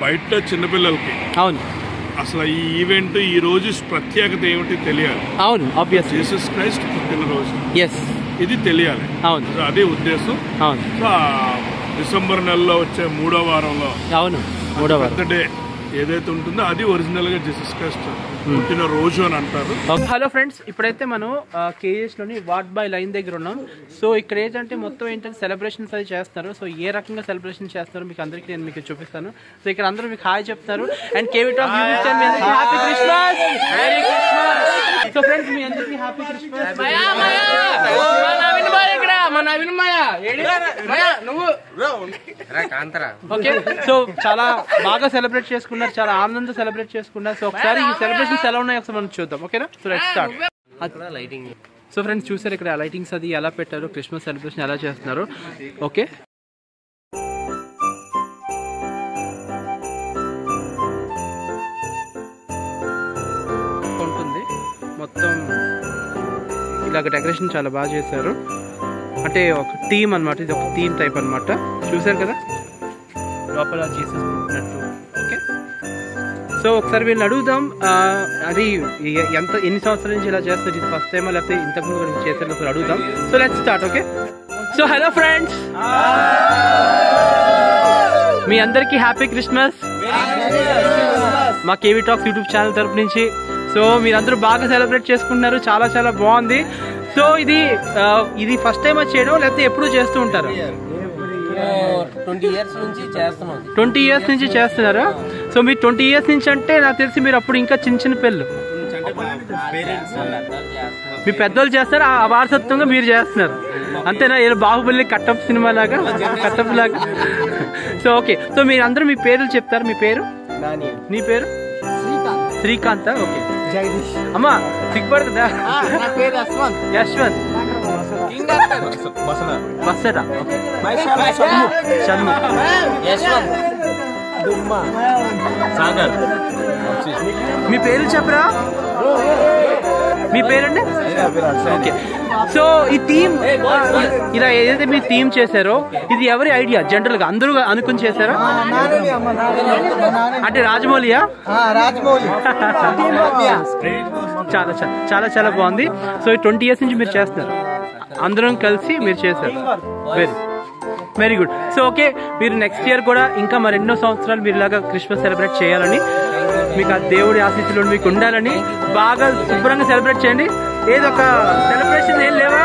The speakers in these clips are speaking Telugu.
బయట చిన్నపిల్లలకి అవును అసలు ఈ ఈవెంట్ ఈ రోజు ప్రత్యేకత ఏమిటి తెలియాలి అవును ఆబ్వియస్లీ జీసస్ క్రైస్ట్ పుట్టినరోజు ఎస్ ఇది తెలియాలి అవును సో అదే ఉద్దేశం అవును సో ఆ డిసెంబర్ నెలలో వచ్చే మూడో వారంలో అవును మూడవ పెద్ద డే ఏదైతే ఉంటుందో అది ఒరిజినల్ గా జీసస్ క్రైస్ట్ పుట్టిన రోజు అని అంటారు హలో ఫ్రెండ్స్ ఇప్పుడైతే మనం కేజెస్ లోని వాట్ బై లైన్ దగ్గర ఉన్నాం సో ఇక్కడ ఏంటంటే మొత్తం ఏంటంటే సెలబ్రేషన్స్ అది చేస్తారు సో ఏ రకంగా సెలబ్రేషన్ చేస్తారో మీకు అందరికీ నేను మీకు చూపిస్తాను సో ఇక్కడ అందరూ మీకు హాయ్ చెప్తారు and KV talk YouTube channel మీ అందరికీ happy Christmas very Christmas so friends మీ అందరికీ హ్యాపీ క్రిస్మస్ ఓకే సో చాలా బాగా సెలబ్రేట్ చేసుకున్నారు చాలా ఆనందంతో సెలబ్రేట్ చేసుకున్నారు సో ఒకసారి ఈ సెలబ్రేషన్స్ ఎలా ఉన్నాయో ఒకసారి మనం చూద్దాం ఓకేనా so let start lighting so friends చూసారు ఇక్కడ లైటింగ్స్ అది ఎలా పెట్టారు క్రిస్మస్ సెలబ్రేషన్ ఎలా చేస్తున్నారు ఓకే ఉంటుంది మొత్తం ఇలాగ డెకరేషన్ చాలా బాగా చేశారు అంటే ఒక థీమ్ అన్నమాట ఇది ఒక థీమ్ టైప్ అన్నమాట చూసారు కదా లోపల జీసస్ పుట్టినట్టు ఓకే సో ఒకసారి వీళ్ళని అడుగుదాం ఆ, అది ఎ- ఎంత ఎన్ని సంవత్సరాల నుంచి ఇలా చేస్తారు ఇది ఫస్ట్ టైమా లేకపోతే ఇంతకుముందు కూడా చేస్తారు ఒకసారి అడుగుదాం so let's start okay so hello friends మీ అందరికీ హ్యాపీ క్రిస్మస్ మా కేవీ టాక్స్ యూట్యూబ్ ఛానల్ తరపు నుంచి సో మీరందరూ బాగా సెలబ్రేట్ చేసుకుంటున్నారు చాలా చాలా బాగుంది సో ఇది ఆ, ఇది ఫస్ట్ టైం చేయడం లేకపోతే ఎప్పుడు చేస్తూ ఉంటారు ట్వంటీ ఇయర్స్ నుంచి చేస్తున్నాం ట్వంటీ ఇయర్స్ నుంచి చేస్తున్నారా సో మీరు ట్వంటీ ఇయర్స్ నుంచి అంటే నాకు తెలిసి మీరు అప్పుడు ఇంకా చిన్న చిన్న పిల్లలు మీ పెద్దోళ్ళు చేస్తారు ఆ వారసత్వంగా మీరు చేస్తున్నారు అంతేనా ఏదో బాహుబలి కట్టప్ సినిమా లాగా కట్టప్ లాగా సో ఓకే సో మీరు అందరూ మీ పేర్లు చెప్తారు మీ పేరు నీ పేరు శ్రీకాంత్ ఓకే అమ్మా సిగ్గుపడుతుందా యశ్వంత్ బస్సరా షణ్ముఖ్ యశ్వంత్ సాగర్ మీ పేరు చెప్పరా మీ పేరండి ఓకే సో ఈ థీమ్ ఇలా ఏదైతే మీరు థీమ్ చేశారో ఇది ఎవరి ఐడియా జనరల్ గా అందరూ అనుకుని చేశారా అంటే రాజమౌళియా రాజమౌళి చాలా చాలా చాలా చాలా బాగుంది సో ట్వంటీ ఇయర్స్ నుంచి మీరు చేస్తున్నారు అందరం కలిసి మీరు చేశారు very very good so okay మీరు నెక్స్ట్ ఇయర్ కూడా ఇంకా మరెన్నో సంవత్సరాలు మీరు ఇలాగా క్రిస్మస్ సెలబ్రేట్ చేయాలని మీకు ఆ దేవుడి ఆశీస్సులు మీకు ఉండాలని బాగా శుభ్రంగా సెలబ్రేట్ చేయండి ఏదో ఒక సెలబ్రేషన్ ఏం లేవా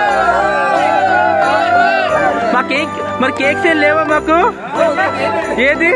మా కేక్ మరి కేక్స్ ఏం లేవా మాకు ఏది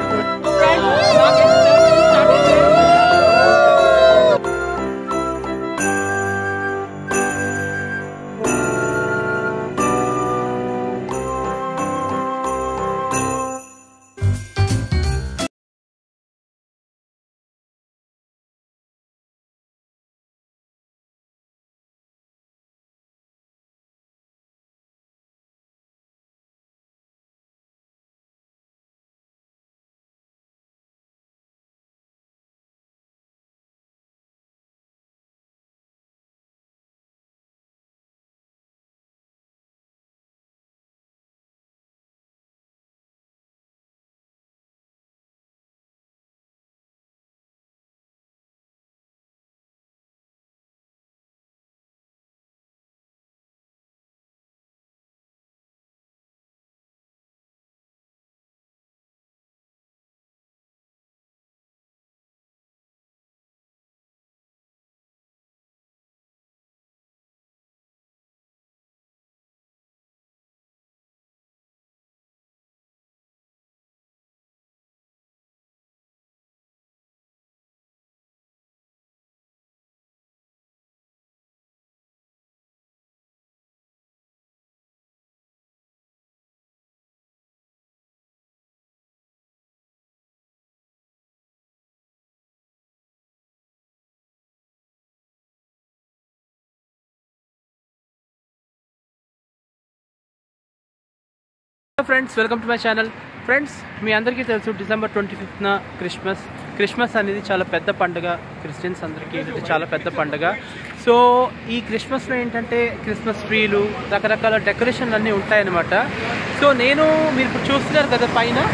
friends welcome to my channel friends మీ అందరికీ తెలుసు డిసెంబర్ ట్వంటీ ఫిఫ్త్న క్రిస్మస్ క్రిస్మస్ అనేది చాలా పెద్ద పండుగ క్రిస్టియన్స్ అందరికీ ఇది చాలా పెద్ద పండుగ సో ఈ క్రిస్మస్లో ఏంటంటే క్రిస్మస్ ట్రీలు రకరకాల డెకరేషన్లు అన్నీ ఉంటాయన్నమాట సో నేను మీరు ఇప్పుడు చూస్తున్నారు కదా పైన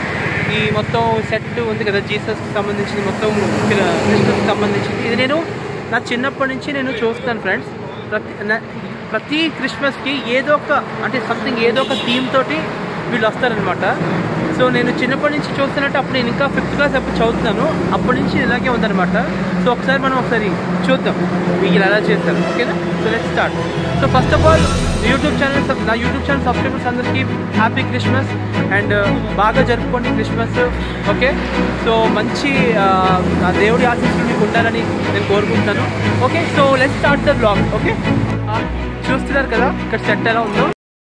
ఈ మొత్తం సెట్ ఉంది కదా జీసస్ సంబంధించింది మొత్తం క్రిస్మస్ సంబంధించింది ఇది నేను నా చిన్నప్పటి నుంచి నేను చూస్తాను ఫ్రెండ్స్ ప్రతి నా- ప్రతి క్రిస్మస్కి ఏదో ఒక అంటే సంథింగ్ ఏదో ఒక థీమ్ తోటి వీళ్ళు వస్తారనమాట సో నేను చిన్నప్పటి నుంచి చూస్తున్నట్టు అప్పుడు నేను ఇంకా ఫిఫ్త్ క్లాస్ అప్పుడు చదువుతున్నాను అప్పటి నుంచి ఇలాగే ఉందన్నమాట సో ఒకసారి మనం ఒకసారి చూద్దాం వీళ్ళు ఎలా చేస్తారు ఓకేనా so let start so first of all YouTube channel నా యూట్యూబ్ ఛానల్ సబ్స్క్రైబర్స్ అందరికీ హ్యాపీ క్రిస్మస్ అండ్ బాగా జరుపుకోండి క్రిస్మస్ ఓకే సో మంచి ఆ, ఆ దేవుడి ఆశీస్సులు మీకు ఉండాలని నేను కోరుకుంటున్నాను okay so let start the blog okay చూస్తున్నారు కదా ఇక్కడ సెట్ ఎలా ఉందో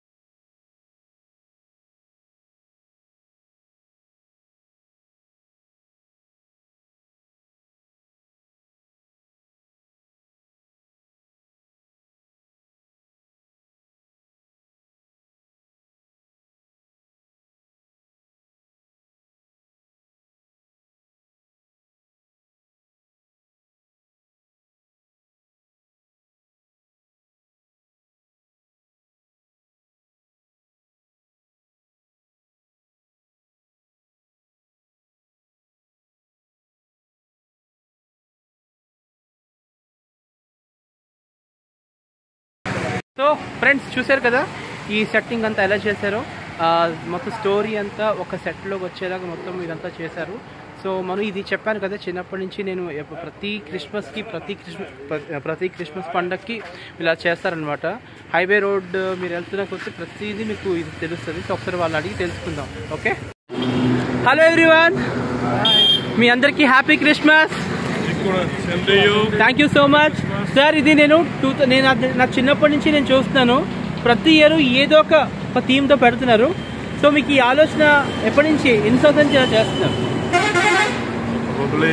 సో ఫ్రెండ్స్ చూశారు కదా ఈ సెట్టింగ్ అంతా ఎలా చేశారో ఆ, మొత్తం స్టోరీ అంతా ఒక సెట్లోకి వచ్చేలాగా మొత్తం ఇదంతా చేశారు సో మనం ఇది చెప్పాను కదా చిన్నప్పటి నుంచి నేను ఎప్ప- ప్రతి క్రిస్మస్కి ప్రతి క్రిస్మస్ ప్ర- ప్రతి క్రిస్మస్ పండగకి ఇలా చేస్తారనమాట హైవే రోడ్ మీరు వెళ్తున్న కొద్ది ప్రతిదీ మీకు ఇది తెలుస్తుంది సో ఒకసారి వాళ్ళు అడిగి తెలుసుకుందాం ఓకే హలో ఎవ్రీవన్ మీ అందరికీ హ్యాపీ క్రిస్మస్ మీకు కూడా same to you. Thank you so much sir ఇది నేను టూ నేను అది నా చిన్నప్పటి నుంచి నేను చూస్తున్నాను ప్రతి ఇయర్ ఏదో ఒక ఒక థీమ్తో పెడుతున్నారు సో మీకు ఈ ఆలోచన ఎప్పటి నుంచి ఎన్ని సంవత్సరాల నుంచి ఇలా చేస్తున్నారు Probably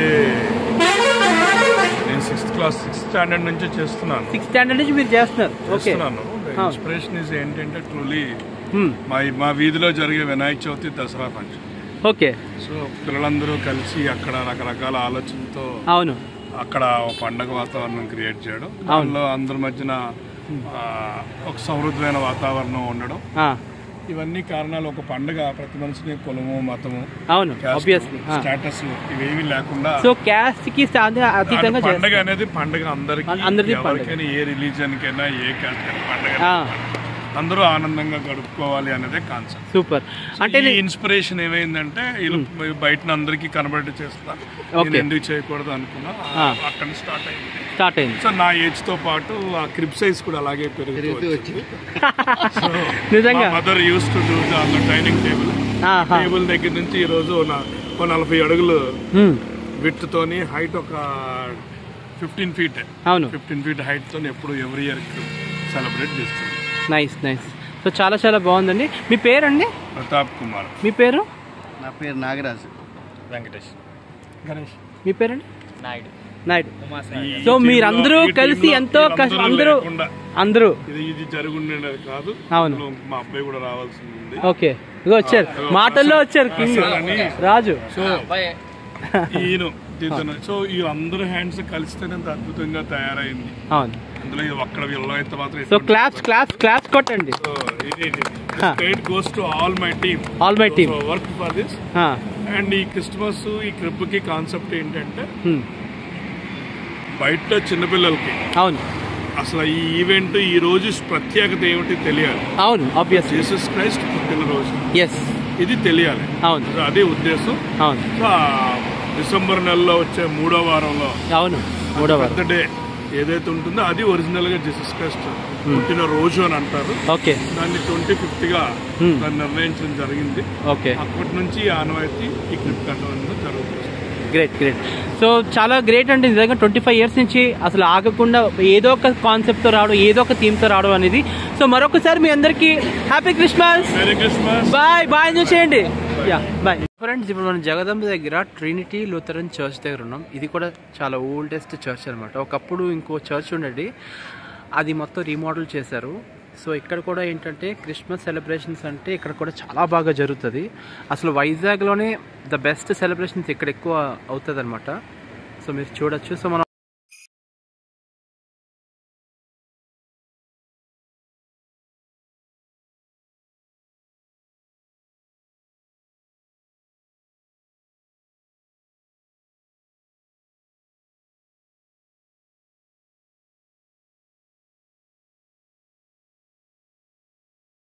నేను సిక్స్త్ క్లాస్ సిక్స్త్ స్టాండర్డ్ నుంచి చేస్తున్నాను సిక్స్త్ స్టాండర్డ్ నుంచి మీరు చేస్తున్నారు ఓకే చేస్తున్నాను ఇన్స్పిరేషన్ ఇస్ ఏంటంటే ట్రూలీ Hmm. మా మా వీధిలో జరిగే వినాయక చవితి దసరా ఫంక్షన్ ఓకే సో పిల్లలందరూ కలిసి అక్కడ రకరకాల ఆలోచనతో అవును అక్కడ ఒక పండగ వాతావరణం క్రియేట్ చేయడం దానిలో అందరి మధ్యన ఆ, ఒక సమృద్ధమైన వాతావరణం ఉండడం ఆ, ఇవన్నీ కారణాలు ఒక పండగ ప్రతి మనిషిని కులము మతము అవును ఆబ్వియస్లీ స్టేటస్ ఇవేవి లేకుండా సో క్యాస్ట్ కి స్థాయి అతీతంగా అంటే పండగ చేస్తారు అనేది పండగ అందరికి అందరికీ పండగ. ఎవరికైనా ఏ రిలీజన్ కైనా ఏ కాస్ట్ కైనా పండగ ఆ, అందరూ ఆనందంగా గడుపుకోవాలి అనేదే కాన్సెప్ట్ సూపర్ అంటే ఈ ఇన్స్పిరేషన్ ఏమైందంటే వీళ్ళు బయట అందరికి కనబడి చేస్తా Okay. నేను ఎందుకు చేయకూడదు అనుకున్నా ఆ. అక్కడ స్టార్ట్ అయింది స్టార్ట్ అయింది సో నా ఏజ్ తో పాటు ఆ క్రిప్ సైజ్ కూడా అలాగే పెరుగుతూ వచ్చింది నిజంగా mother uses to do the dining table ఆహా. టేబుల్ దగ్గర నుంచి ఈ రోజు నా- ఓ నలభై అడుగులు Hmm. విత్ తోని హైట్ ఒక ఫిఫ్టీన్ ఫీట్ అవును ఫిఫ్టీన్ ఫీట్ హైట్ తోని ఎప్పుడు ఎవ్రీ ఇయర్ సెలబ్రేట్ చేస్తుంది నైస్ నైస్ సో చాలా చాలా బాగుందండి మీ పేరండి ప్రతాప్ కుమార్ మీ పేరు నా పేరు నాగరాజు వెంకటేష్ గణేష్ మీ పేరండి నాయుడు నాయుడు ఈ సో team మీరందరూ లో- ఈ team కలిసి లో ఎంతో కష్ట వీళ్ళందరూ అందరూ లేకుండా అందరూ ఇది ఇది జరుగుండేది కాదు అవును. ఇందులో మా అబ్బాయి కూడా రావాల్సి ఉంది ఓకే ఇగో వచ్చారు మాటల్లో వచ్చారు కింగ్ అని రాజు సో అబ్బాయి ఈయన ఇతను సో ఈ అందరూ హ్యాండ్స్ కలిస్తేనే ఇంత అద్భుతంగా తయారైంది అవును అందులో ఇది ఒక్కడ వీళ్ళలో అయితే మాత్రం సో క్లాప్స్ క్లాప్స్ క్లాప్స్ కొట్టండి సో ఇది state goes to all my team all my team work for this and ఈ క్రిస్మస్ ఈ క్రిప్ కి కాన్సెప్ట్ ఏంటంటే బయట చిన్నపిల్లలకి అవును అసలు ఈ ఈవెంట్ ఈ రోజు ప్రత్యేకత ఏమిటి తెలియాలి అవును ఆబ్వియస్లీ జీసస్ క్రైస్ట్ పుట్టినరోజు ఎస్ ఇది తెలియాలి అవును సో అదే ఉద్దేశం అవును సో ఆ డిసెంబర్ నెలలో వచ్చే మూడో వారంలో అవును మూడవ పెద్ద డే ఏదైతే ఉంటుందో అది ఒరిజినల్ గా జీసస్ క్రైస్ట్ పుట్టిన రోజు అని అంటారు ఓకే దాన్ని ట్వంటీ ఫిఫ్త్ గా Hmm. దాన్ని నిర్ణయించడం జరిగింది ఓకే అప్పటి నుంచి ఈ ఆనవాయితీ ఈ క్రిప్ కంట్రోల్ జరుగుతుంది గ్రేట్ గ్రేట్ సో చాలా గ్రేట్ అండి నిజంగా ట్వంటీ ఫైవ్ ఇయర్స్ నుంచి అసలు ఆగకుండా ఏదో ఒక కాన్సెప్ట్తో రావడం ఏదో ఒక థీమ్తో రావడం అనేది సో మరొకసారి మీ అందరికీ happy Christmas merry Christmas bye bye enjoy చేయండి యా బాయ్ ఫ్రెండ్స్ ఇప్పుడు మనం జగదంబ దగ్గర ట్రినిటీ లూథరన్ చర్చ్ దగ్గర ఉన్నాం ఇది కూడా చాలా ఓల్డెస్ట్ చర్చ్ అనమాట ఒకప్పుడు ఇంకో చర్చ్ ఉండేది అది మొత్తం రీమోడల్ చేశారు సో ఇక్కడ కూడా ఏంటంటే క్రిస్మస్ సెలబ్రేషన్స్ అంటే ఇక్కడ కూడా చాలా బాగా జరుగుతుంది అసలు వైజాగ్లోనే ద బెస్ట్ సెలబ్రేషన్స్ ఇక్కడ ఎక్కువ అవుతుంది అనమాట సో మీరు చూడొచ్చు సో మనం